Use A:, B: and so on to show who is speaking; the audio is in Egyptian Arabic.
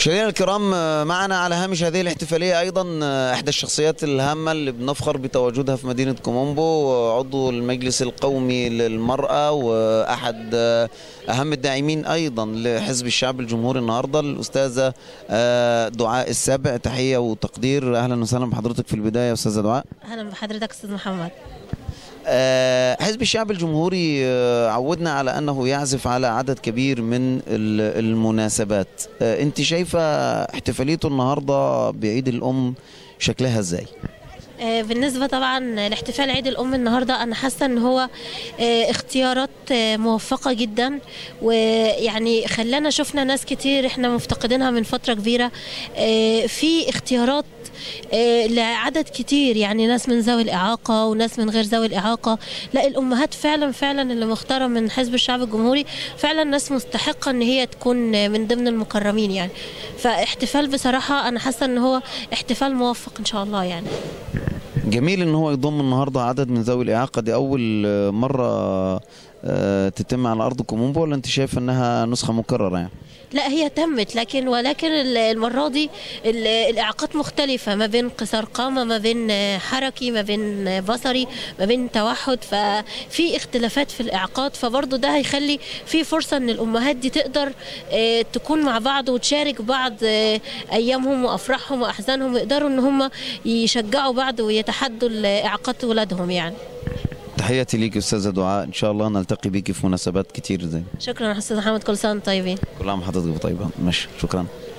A: مشاهدينا الكرام معنا على هامش هذه الاحتفالية أيضا إحدى الشخصيات الهامة اللي بنفخر بتواجدها في مدينة كومومبو عضو المجلس القومي للمرأة وأحد أهم الداعمين أيضا لحزب الشعب الجمهوري النهاردة الأستاذة دعاء السابع تحية وتقدير أهلا وسهلا بحضرتك في البداية أستاذة دعاء
B: اهلا بحضرتك استاذ محمد
A: آه، حزب الشعب الجمهوري آه، عودنا على انه يعزف على عدد كبير من ال- المناسبات آه، انت شايفه احتفاليته النهارده بعيد الام شكلها ازاي
B: آه، بالنسبة طبعا لاحتفال عيد الأم النهاردة أنا حاسة إن هو آه، اختيارات آه، موفقة جدا ويعني خلانا شفنا ناس كتير إحنا مفتقدينها من فترة كبيرة آه، في اختيارات آه، لعدد كتير يعني ناس من ذوي الإعاقة وناس من غير ذوي الإعاقة لا الأمهات فعلا فعلا اللي مختارة من حزب الشعب الجمهوري فعلا ناس مستحقة إن هي تكون من ضمن المكرمين يعني فاحتفال بصراحة أنا حاسة إن هو احتفال موفق إن شاء الله يعني
A: جميل ان هو يضم النهارده عدد من ذوي الاعاقه دي اول آه، مره آه، تتم على ارض كومومبو ولا انت شايف انها نسخه مكرره يعني
B: لا هي تمت لكن ولكن ال- المرة دي ال- الإعاقات مختلفة ما بين قصار قامة ما بين حركي ما بين بصري ما بين توحد ففي اختلافات في الإعاقات فبرضه ده هيخلي في فرصة إن الأمهات دي تقدر آه، تكون مع بعض وتشارك بعض آه، أيامهم وأفراحهم وأحزانهم ويقدروا إن هم يشجعوا بعض ويتحدوا الإعاقات ولادهم يعني
A: تحياتي ليك استاذه دعاء ان شاء الله نلتقي بيكي في مناسبات كتير زي
B: شكرا يا أستاذ محمد كل سنة وأنتم طيبين
A: كل عام وحضرتك طيبه ماشي شكرا